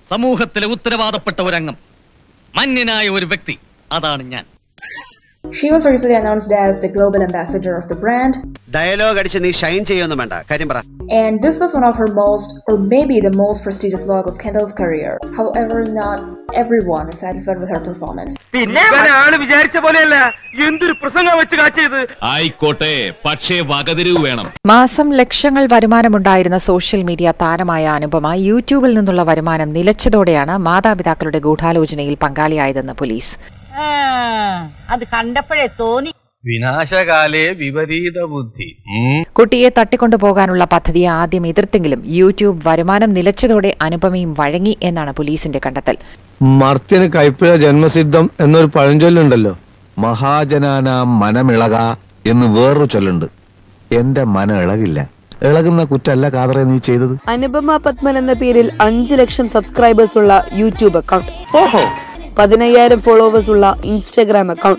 സമൂഹത്തിലെ ഉത്തരവാദപ്പെട്ട ഒരംഗം മന്യനായ ഒരു വ്യക്തി അതാണ് ഞാൻ She was recently announced as the global ambassador of the brand, dialogue അടിച്ച് നീ ഷൈൻ ചെയ്യൊന്നും വേണ്ട കാര്യം പറ and this was one of her most, or maybe the most prestigious work of Kendall's career. However, not everyone is satisfied with her performance. പിന്നെ ആള് വിചാരിച്ച പോലെയല്ല എന്തൊരു പ്രസംഗം വെച്ച് കാച്ചിയത് ആയിക്കോട്ടെ പക്ഷേ വകതിരിവ് വേണം മാസം ലക്ഷങ്ങൾ വരുമാനമുണ്ടായിരുന്ന സോഷ്യൽ മീഡിയ താരമായ അനുപമ യൂട്യൂബിൽ നിന്നുള്ള വരുമാനം നിലച്ചതോടെയാണ് മാതാപിതാക്കളുടെ ഗൂഢാലോചനയിൽ പങ്കാളിയായതെന്ന് പോലീസ് അത് കണ്ടപ്പോഴേ തോന്നി വിനാശകാലേ വിപരീത ബുദ്ധി കുട്ടിയെ തട്ടിക്കൊണ്ടുപോകാനുള്ള പദ്ധതിയെ ആദ്യം എതിർത്തെങ്കിലും യൂട്യൂബ് വരുമാനം നിലച്ചതോടെ അനുപമയും വഴങ്ങി എന്നാണ് പോലീസിന്റെ കണ്ടെത്തൽ മർത്യന് കൈപ്പിഴ ജന്മസിദ്ധം എന്നൊരു പഴഞ്ചൊല്ലുണ്ടല്ലോ മഹാജനാന മനമിളക എന്ന് വേറൊരു ചൊല്ലുണ്ട് എന്റെ മനം ഇളകില്ല ഇളകുന്ന കുറ്റല്ല കാതറെ നീ ചെയ്തത് അനുപമ പത്മൻ എന്ന പേരിൽ അഞ്ചു ലക്ഷം സബ്സ്ക്രൈബേഴ്സ് ഉള്ള യൂട്യൂബ് അക്കൗണ്ട് പതിനയ്യായിരം ഫോളോവേഴ്സ് ഉള്ള ഇൻസ്റ്റഗ്രാം അക്കൗണ്ട്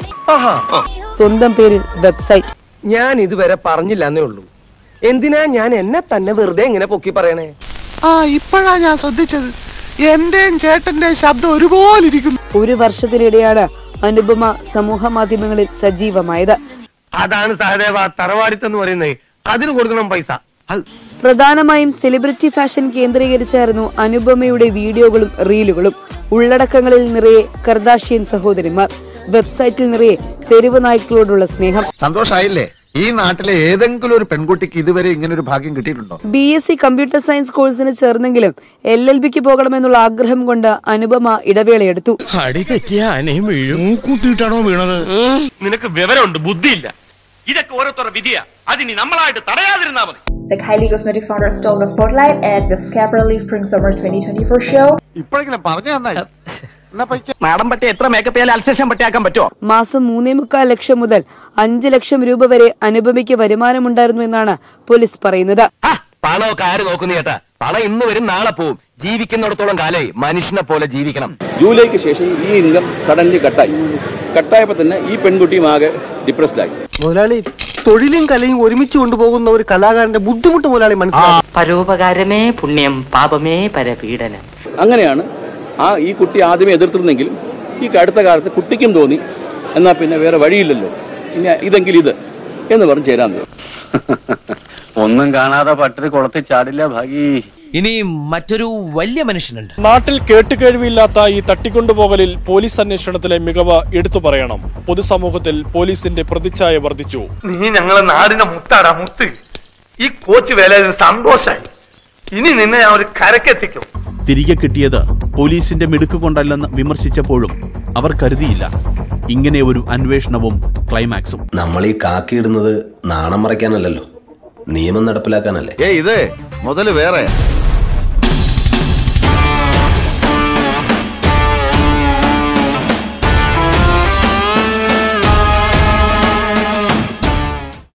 സ്വന്തം പേരിൽ വെബ്സൈറ്റ് ഞാൻ ഇതുവരെ പറഞ്ഞില്ല എന്നേ ഉള്ളൂ എന്തിനാ ഞാൻ എന്നെ തന്നെ വെറുതെ ഇങ്ങനെ പൊക്കി പറയണേ ആ ഇപ്പോഴാ ഞാൻ ശ്രദ്ധിച്ചത് എന്റെയും ചേട്ടന്റെയും ശബ്ദം ഒരുപോലെ ഇരിക്കുന്നു ഒരു വർഷത്തിനിടെയാണ് അനുപമ സമൂഹ മാധ്യമങ്ങളിൽ സജീവമായത് അതാണ് സഹദേവ തറവാടിത്തെന്ന് പറയുന്നത് അതിന് കൊടുക്കണം പൈസ അത് പ്രധാനമായും സെലിബ്രിറ്റി ഫാഷൻ കേന്ദ്രീകരിച്ചായിരുന്നു അനുപമയുടെ വീഡിയോകളും റീലുകളും ഉള്ളടക്കങ്ങളിൽ നിറയെ കർദാഷ്യൻ സഹോദരിമാർ വെബ്സൈറ്റിൽ നിറയെ തെരുവ് നായ്ക്കളോടുള്ള സ്നേഹം സന്തോഷായില്ലേ ഈ നാട്ടിലെ ഏതെങ്കിലും ഒരു പെൺകുട്ടിക്ക് ഇതുവരെ ഇങ്ങനെ ഒരു ഭാഗ്യം കിട്ടിയിട്ടുണ്ടോ B S C computer science കോഴ്സിന് ചേർന്നെങ്കിലും എൽ എൽ ബിക്ക് പോകണമെന്നുള്ള ആഗ്രഹം കൊണ്ട് അനുപമ ഇടവേളയെടുത്തു അടി തെറ്റിയ ആനയും വീഴും മൂക്കുത്തിയിട്ടാണോ വീണത് നിനക്ക് വിവരമുണ്ട് ബുദ്ധിയില്ല ഇതൊക്കെ ഓരോരുത്തരുടെ വിധിയാ അതിനി നമ്മളായിട്ട് തടയാതിരുന്നാ മതി The Kylie Cosmetics founder stole the spotlight at the Scaparelli Spring Summer 2024 show. ഇപ്പോഴെങ്കിലും പറഞ്ഞു തന്നായി എന്നാ പൈക്ക മാഡം പറ്റിയ എത്ര മേക്കപ്പ് ചെയ്യാൻ അൽസേഷൻ പറ്റിയാക്കാൻ പറ്റുമോ മാസം മൂന്നേ മുക്കാൽ ലക്ഷം മുതൽ അഞ്ച് ലക്ഷം രൂപ വരെ അനുപമയ്ക്ക് വരുമാനമുണ്ടായിരുന്നു എന്നാണ് പോലീസ് പറയുന്നത് പണമൊക്കെ ആര് നോക്കുന്നു ചേട്ടാ പണം ഇന്ന് വരും നാളെ പോവും ജീവിക്കുന്നിടത്തോളം കാലേ മനുഷ്യനെ പോലെ ജീവിക്കണം ജൂലൈക്ക് ശേഷം ഈ ഇൻകം സഡൻലി കട്ടായി കട്ടായപ്പോൾ തന്നെ ഈ പെൺകുട്ടിയും ആകെ ഡിപ്രസ്ഡ് ആയി മുതലാളി തൊഴിലും കലയും ഒരുമിച്ച് കൊണ്ടുപോകുന്ന ഒരു കലാകാരന്റെ ബുദ്ധിമുട്ട് മുതലാളി മനസ്സിലാക്കി പരോപകാരമേ പുണ്യം പാപമേ പരപീഡനം അങ്ങനെയാണ് ആ ഈ കുട്ടി ആദ്യമേ എതിർത്തിരുന്നെങ്കിലും ഈ അടുത്ത കാലത്ത് കുട്ടിക്കും തോന്നി എന്നാൽ പിന്നെ വേറെ വഴിയില്ലല്ലോ ഇനി ഇതെങ്കിലും ഇത് എന്ന് പറഞ്ഞ് ചേരാൻ തോന്നി ഒന്നും കാണാതെ പട്ടിണി കുളത്തിൽ ചാടില്ല ഭാഗി ഇനി മറ്റൊരു വലിയ മനുഷ്യനുണ്ട് നാട്ടിൽ കേട്ടുകേഴ്വിയില്ലാത്ത ഈ തട്ടിക്കൊണ്ടുപോകലിൽ പോലീസ് അന്വേഷണത്തിലെ മികവ് എടുത്തു പറയണം പൊതുസമൂഹത്തിൽ പോലീസിന്റെ പ്രതിച്ഛായ വർദ്ധിച്ചു നീ ഞങ്ങളെ നാടിന്റെ മുത്താടാ മുത്ത് ഈ കോച്ച് വേല സന്തോഷായി ഇനി നിന്നെ ഞാൻ ഒരു കരക്കെത്തിക്കും തിരികെ കിട്ടിയത് പോലീസിന്റെ മിടുക്ക് കൊണ്ടല്ലെന്ന് വിമർശിച്ചപ്പോഴും അവർ കരുതിയില്ല ഇങ്ങനെ ഒരു അന്വേഷണവും ക്ലൈമാക്സും നമ്മൾ ഈ കാക്കിയിടുന്നത് നാണം മറയ്ക്കാനല്ലല്ലോ നിയമം നടപ്പിലാക്കാനല്ലേ ഏ ഇത് മുതല് വേറെ